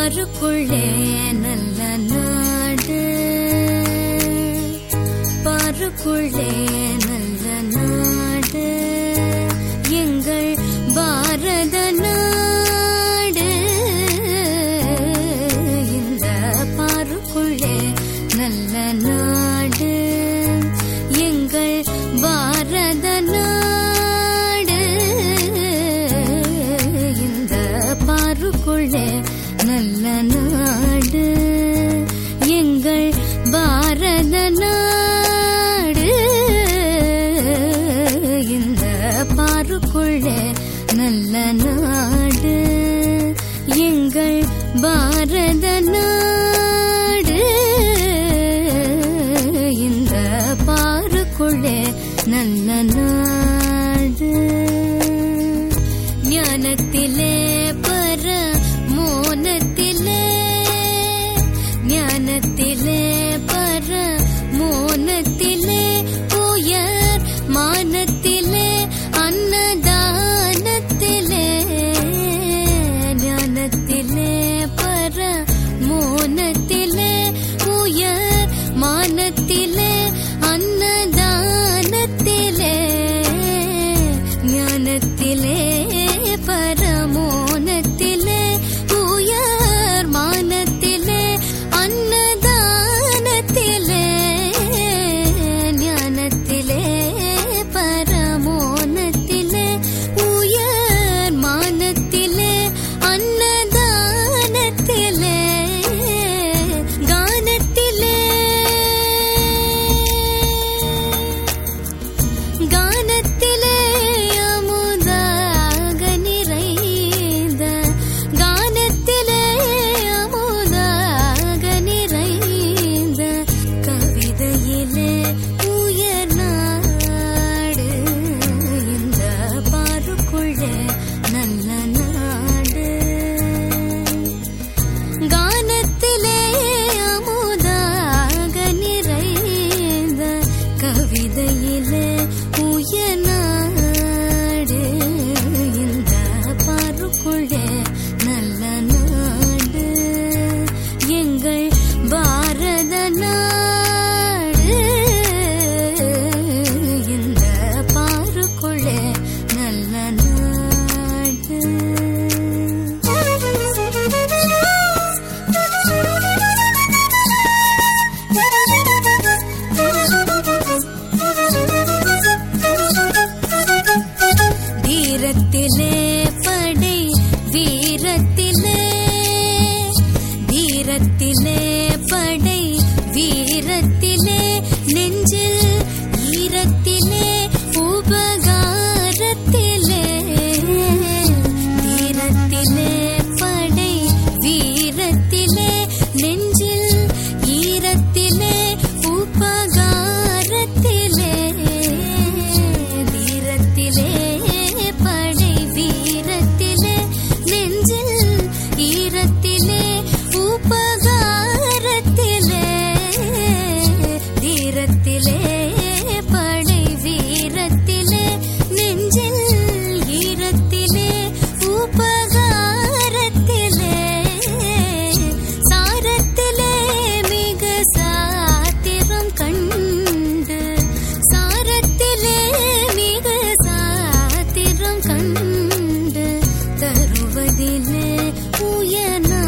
பாருக்குள்ளே நல்ல நாடு பாருக்குள்ளே நல்ல நாடு எங்கள் பாரத நாடு இந்த பாருக்குள்ளே நல்ல நாடு எங்கள் பாரத நாடு இந்த பாருக்குள்ளே நல்ல நாடு எங்கள் பாரத நாடு இந்த பாருக்குள்ளே நல்ல நாடு எங்கள் பாரத நாடு இந்த பாருக்குள்ளே நல்ல நாடு ஞானத்திலே பர மோனத்திலே ஞானத்திலே பர மோனத்திலே உயர் மானத்திலே அன்னதானத்திலே ஞானத்திலே பர மோனத்திலே உயர் மானத்திலே அன்னதானத்திலே ஞானத்திலே பரமோனத்திலே உயர் மானத்திலே அன்னதானத்திலே ஞானத்திலே பரமோனத்திலே உயர் மானத்திலே அன்னதானத்திலே கானத்திலே கானத்திலே அமுதாக நிறைந்த கானத்திலே அமுதாக நிறைந்த கவிதையிலே உயர் நாடு இந்த பாருக்குள்ளே நல்ல நாடு கானத்திலே அமுதாக நிறைந்த கவிதையிலே உயநாடு இந்த பாருக்குள்ளே நல்ல நாடு எங்கள் பாரத நாடு இந்த பாருக்குள்ளே நல்ல நாடு தீரத்திலே படை வீரத்திலே தீரத்திலே படை வீரத்திலே நெஞ்சில் ஈரத்திலே உபகாரத்திலே தீரத்திலே படை வீரத்திலே நெஞ்சில் ஈரத்திலே உபகாரத்திலே தீரத்திலே படை வீரத்திலே நெஞ்சில் ஈரத்திலே உபகாரத்திலே தீரத்திலே படை வீரத்திலே நெஞ்சில் ஈரத்திலே உபகாரத்திலே சாரத்திலே மிக சாத்திரம் கண்டு சாரத்திலே மிக சாத்திரம் கண்டு தருவதிலே உயர்நாடு